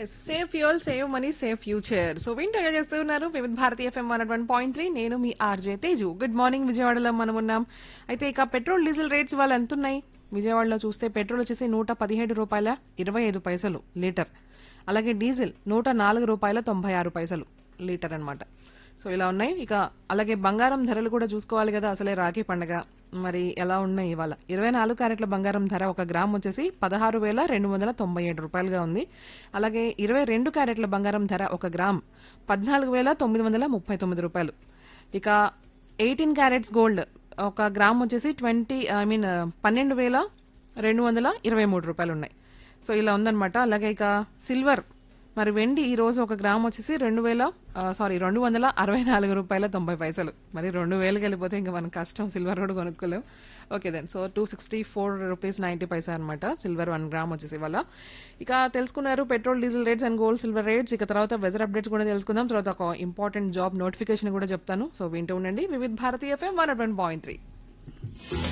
save fuel save money save future so వింటూ చేస్తూ ఉన్నారు Vividh Bharati FM one one point three నేను మీ ఆర్జే తేజు గుడ్ మార్నింగ్ విజయవాడలో మనం ఉన్నాం అయితే ఇక పెట్రోల్ డీజిల్ రేట్స్ వాళ్ళు ఎంత ఉన్నాయి విజయవాడలో చూస్తే పెట్రోల్ వచ్చేసి నూట పదిహేడు రూపాయల ఇరవై ఐదు పైసలు లీటర్ అలాగే డీజిల్ నూట నాలుగు రూపాయల తొంభై ఆరు పైసలు లీటర్ అన్నమాట సో ఇలా ఉన్నాయి ఇక అలాగే బంగారం ధరలు కూడా చూసుకోవాలి కదా అసలే రాఖీ పండగ మరి ఎలా ఉన్నాయి ఇవాళ ఇరవై నాలుగు క్యారెట్ల బంగారం ధర ఒక గ్రామ్ వచ్చేసి పదహారు వేల రెండు వందల తొంభై ఏడు రూపాయలుగా ఉంది అలాగే ఇరవై రెండు క్యారెట్ల బంగారం ధర ఒక గ్రామ్ పద్నాలుగు వేల తొమ్మిది వందల ముప్పై తొమ్మిది రూపాయలు ఇక ఎయిటీన్ క్యారెట్స్ గోల్డ్ ఒక గ్రామ్ వచ్చేసి ట్వంటీ ఐ మీన్ పన్నెండు వేల రెండు వందల ఇరవై మూడు రూపాయలు ఉన్నాయి సో ఇలా ఉందన్నమాట అలాగే ఇక సిల్వర్ మరి వెండి ఈ రోజు ఒక గ్రామ్ వచ్చేసి రెండు వేల సారీ రెండు వందల అరవై నాలుగు రూపాయల తొంభై పైసలు మరి రెండు వేలకి వెళ్ళిపోతే ఇంకా మనకు కష్టం సిల్వర్ కూడా కొనుక్కోలేం okay then so two sixty four rupees ninety paisa అనమాట సిల్వర్ వన్ గ్రామ్ వచ్చేసి ఇవాళ ఇక తెలుసుకున్నారు petrol diesel rates and gold silver rates ఇక తర్వాత వెదర్ అప్డేట్స్ కూడా తెలుసుకుందాం తర్వాత ఒక ఇంపార్టెంట్ జాబ్ నోటిఫికేషన్ కూడా చెప్తాను సో వింటూ ఉండండి Vividh Bharati FM one point three